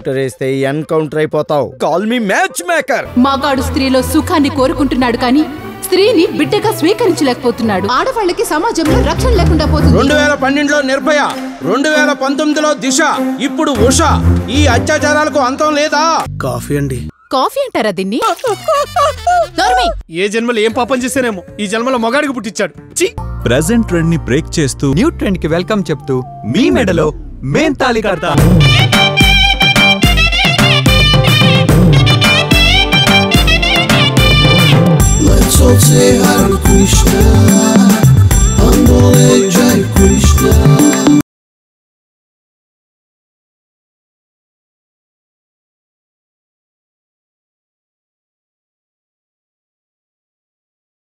Counter వేస్తే encounter అయిపోతావు call me match maker మగాడు స్త్రీలో సుఖాన్ని కోరుకుంటున్నాడు కానీ స్త్రీని బిడ్డగా స్వీకరించలేకపోతున్నాడు ఆడవాళ్ళకి సమాజంలో రక్షణ లేకుండా పోతుంది రెండు వేల పన్నెండులో నిర్భయ రెండు వేల పంతొమ్మిదిలో దిశ ఇప్పుడు ఉష ఈ అత్యాచారాలకు అంతం లేదా కాఫీ అండి కాఫీ అంటారా దీన్ని నోర్మి! ఏ జన్మలో ఏం పాపం చేశానేమో ఈ జన్మలో మొగాడికి పుట్టించాడు చి ప్రెజెంట్ ట్రెండ్ ని బ్రేక్ చేస్తూ న్యూ ట్రెండ్ కి వెల్కమ్ చెప్తూ మీ మెడలో మేం తాళి కడతా Let's all say hi